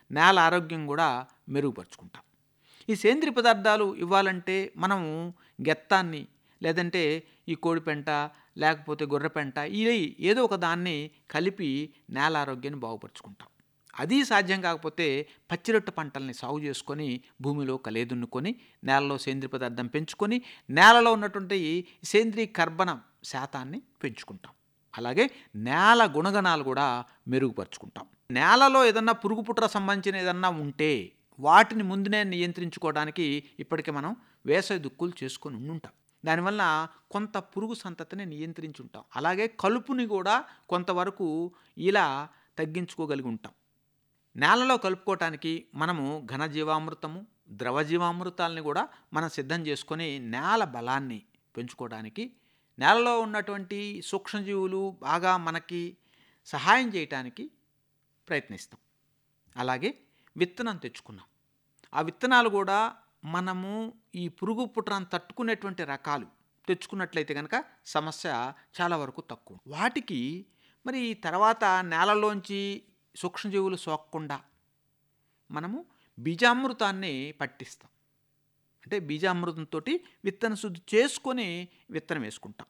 నేల ఆరోగ్యం కూడా మెరుగుపరుచుకుంటాం ఈ సేంద్రియ పదార్థాలు ఇవ్వాలంటే మనము గెత్తాన్ని లేదంటే ఈ కోడిపెంట లేకపోతే గొర్రెపెంట ఇది ఏదో ఒక దాన్ని కలిపి నేల ఆరోగ్యాన్ని బాగుపరుచుకుంటాం అది సాధ్యం కాకపోతే పచ్చిరొట్టు పంటల్ని సాగు చేసుకొని భూమిలో కలేదున్నుకొని నేలలో సేంద్రియ పదార్థం పెంచుకొని నేలలో ఉన్నటువంటి సేంద్రియ కర్బన శాతాన్ని పెంచుకుంటాం అలాగే నేల గుణగణాలు కూడా మెరుగుపరుచుకుంటాం నేలలో ఏదన్నా పురుగు పుట్ర సంబంధించిన ఏదన్నా ఉంటే వాటిని ముందునే నియంత్రించుకోవడానికి ఇప్పటికే మనం వేసవి దుక్కులు చేసుకొని ఉండుంటాం దానివల్ల కొంత పురుగు సంతతిని నియంత్రించి ఉంటాం అలాగే కలుపుని కూడా కొంతవరకు ఇలా తగ్గించుకోగలిగి ఉంటాం నేలలో కలుపుకోవటానికి మనము ఘనజీవామృతము ద్రవజీవామృతాలని కూడా మనం సిద్ధం చేసుకొని నేల బలాన్ని పెంచుకోవడానికి నేలలో ఉన్నటువంటి సూక్ష్మజీవులు బాగా మనకి సహాయం చేయటానికి ప్రయత్నిస్తాం అలాగే విత్తనం తెచ్చుకున్నాం ఆ విత్తనాలు కూడా మనము ఈ పురుగు పుట్రాన్ని తట్టుకునేటువంటి రకాలు తెచ్చుకున్నట్లయితే కనుక సమస్య చాలా వరకు తక్కువ వాటికి మరి తర్వాత నేలలోంచి సూక్ష్మజీవులు సోకకుండా మనము బీజామృతాన్ని పట్టిస్తాం అంటే బీజామృతంతో విత్తన శుద్ధి చేసుకొని విత్తనం వేసుకుంటాం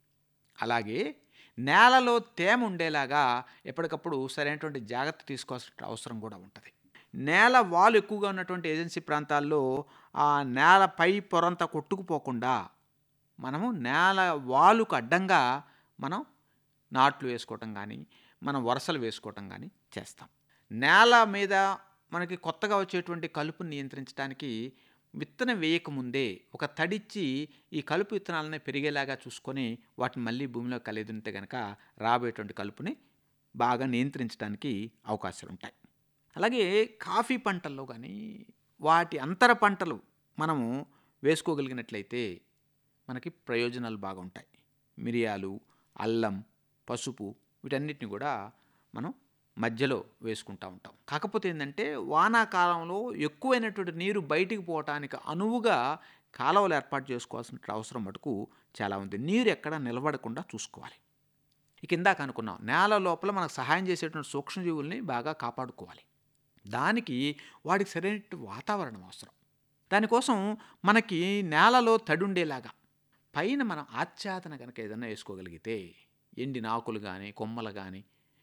అలాగే నేలలో తేమ ఉండేలాగా ఎప్పటికప్పుడు సరైనటువంటి జాగ్రత్త తీసుకోవాల్సిన అవసరం కూడా ఉంటుంది నేల వాలు ఎక్కువగా ఉన్నటువంటి ఏజెన్సీ ప్రాంతాల్లో ఆ నేల పై పొరంతా కొట్టుకుపోకుండా మనము నేల వాలుకు అడ్డంగా మనం నాట్లు వేసుకోవటం కానీ మనం వరుసలు వేసుకోవటం కానీ చేస్తాం నేల మీద మనకి కొత్తగా వచ్చేటువంటి కలుపుని నియంత్రించడానికి విత్తనం వేయకముందే ఒక తడిచ్చి ఈ కలుపు విత్తనాలని పెరిగేలాగా చూసుకొని వాటిని మళ్ళీ భూమిలో కలిదుంటే కనుక రాబోయేటువంటి కలుపుని బాగా నియంత్రించడానికి అవకాశాలు ఉంటాయి అలాగే కాఫీ పంటల్లో కానీ వాటి అంతర పంటలు మనము వేసుకోగలిగినట్లయితే మనకి ప్రయోజనాలు బాగా ఉంటాయి మిరియాలు అల్లం పసుపు వీటన్నిటిని కూడా మనం మధ్యలో వేసుకుంటూ ఉంటాం కాకపోతే ఏంటంటే వానాకాలంలో ఎక్కువైనటువంటి నీరు బయటికి పోవటానికి అనువుగా కాలువలు ఏర్పాటు చేసుకోవాల్సిన అవసరం మటుకు చాలా ఉంది నీరు ఎక్కడ నిలబడకుండా చూసుకోవాలి ఇక ఇందాక అనుకున్నాం నేల లోపల మనకు సహాయం చేసేటువంటి సూక్ష్మజీవుల్ని బాగా కాపాడుకోవాలి దానికి వాడికి సరైన వాతావరణం అవసరం దానికోసం మనకి నేలలో తడి ఉండేలాగా పైన మనం ఆచ్ఛాదన కనుక ఏదైనా వేసుకోగలిగితే ఎండిన ఆకులు కానీ కొమ్మలు కానీ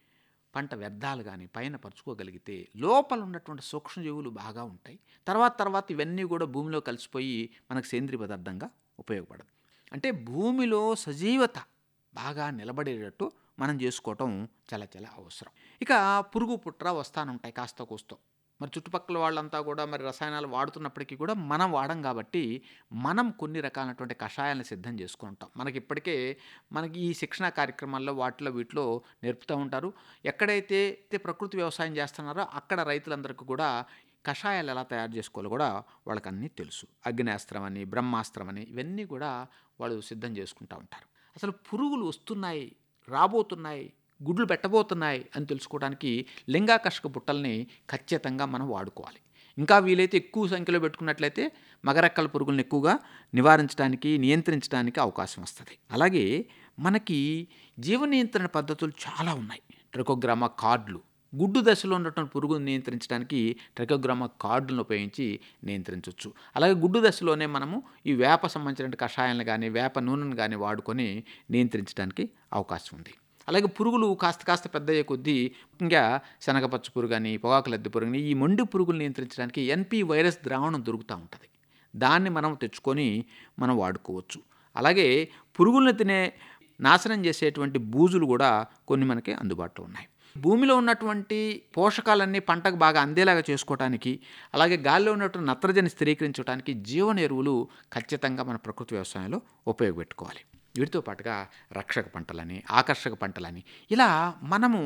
పంట వ్యర్థాలు కానీ పైన పరుచుకోగలిగితే లోపల ఉన్నటువంటి సూక్ష్మజీవులు బాగా ఉంటాయి తర్వాత తర్వాత ఇవన్నీ కూడా భూమిలో కలిసిపోయి మనకు సేంద్రియ పదార్థంగా ఉపయోగపడదు అంటే భూమిలో సజీవత బాగా నిలబడేటట్టు మనం చేసుకోవటం చాలా చాలా అవసరం ఇక పురుగు పుట్ర వస్తానుంటాయి కాస్త కూస్తో మరి చుట్టుపక్కల వాళ్ళంతా కూడా మరి రసాయనాలు వాడుతున్నప్పటికీ కూడా మనం వాడం కాబట్టి మనం కొన్ని రకాలైనటువంటి కషాయాలను సిద్ధం చేసుకుని ఉంటాం మనకి ఇప్పటికే మనకి ఈ శిక్షణ కార్యక్రమాల్లో వాటిలో వీటిలో నేర్పుతూ ఉంటారు ఎక్కడైతే ప్రకృతి వ్యవసాయం చేస్తున్నారో అక్కడ రైతులందరికీ కూడా కషాయాలు ఎలా తయారు చేసుకోవాలో కూడా వాళ్ళకి అన్నీ తెలుసు అగ్నేస్త్రం అని బ్రహ్మాస్త్రం అని ఇవన్నీ కూడా వాళ్ళు సిద్ధం చేసుకుంటూ ఉంటారు అసలు పురుగులు వస్తున్నాయి రాబోతున్నాయి గుడ్లు పెట్టబోతున్నాయి అని తెలుసుకోవడానికి లింగాకర్షక బుట్టల్ని ఖచ్చితంగా మనం వాడుకోవాలి ఇంకా వీలైతే ఎక్కువ సంఖ్యలో పెట్టుకున్నట్లయితే మగరెక్కల పురుగులను ఎక్కువగా నివారించడానికి నియంత్రించడానికి అవకాశం వస్తుంది అలాగే మనకి జీవ నియంత్రణ పద్ధతులు చాలా ఉన్నాయి ట్రికోగ్రామా కార్డులు గుడ్డు దశలో ఉన్నటువంటి పురుగును నియంత్రించడానికి ట్రికోగ్రామా కార్డులను ఉపయోగించి నియంత్రించవచ్చు అలాగే గుడ్డు దశలోనే మనము ఈ వేప సంబంధించిన కషాయాలను కానీ వేప నూనెను కానీ వాడుకొని నియంత్రించడానికి అవకాశం ఉంది అలాగే పురుగులు కాస్త కాస్త పెద్ద అయ్యే కొద్దీ ఇంకా శనగపచ్చ పురుగు అని పొగాకు లద్దె పురుగుని ఈ మొండి పురుగులు నియంత్రించడానికి ఎన్పి వైరస్ ద్రావణం దొరుకుతూ ఉంటుంది దాన్ని మనం తెచ్చుకొని మనం వాడుకోవచ్చు అలాగే పురుగులను తినే నాశనం చేసేటువంటి బూజులు కూడా కొన్ని మనకి అందుబాటులో ఉన్నాయి భూమిలో ఉన్నటువంటి పోషకాలన్నీ పంటకు బాగా అందేలాగా చేసుకోవడానికి అలాగే గాలిలో ఉన్నటువంటి నత్రజని స్థిరీకరించడానికి జీవన ఎరువులు ఖచ్చితంగా మన ప్రకృతి వ్యవసాయంలో ఉపయోగపెట్టుకోవాలి వీటితో పాటుగా రక్షక పంటలని ఆకర్షక పంటలని ఇలా మనము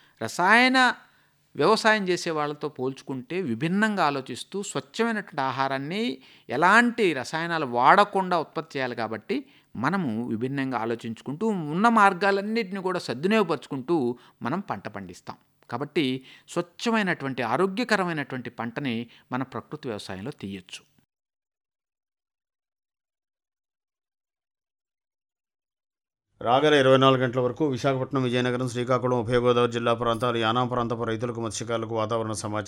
రసాయన వ్యవసాయం చేసే వాళ్ళతో పోల్చుకుంటే విభిన్నంగా ఆలోచిస్తూ స్వచ్ఛమైనటువంటి ఆహారాన్ని ఎలాంటి రసాయనాలు వాడకుండా ఉత్పత్తి చేయాలి కాబట్టి మనము విభిన్నంగా ఆలోచించుకుంటూ ఉన్న మార్గాలన్నింటినీ కూడా సద్వినియోగపరుచుకుంటూ మనం పంట పండిస్తాం కాబట్టి స్వచ్ఛమైనటువంటి ఆరోగ్యకరమైనటువంటి పంటని మన ప్రకృతి వ్యవసాయంలో తీయచ్చు రాగల ఇరవై నాలుగు గంటల వరకు విశాఖపట్నం విజయనగరం శ్రీకాకుళం ఉభయ గోదావరి జిల్లా ప్రాంతాలు యానాం ప్రాంతపు రైతులకు మత్స్యకారులకు వాతావరణ సమాచారం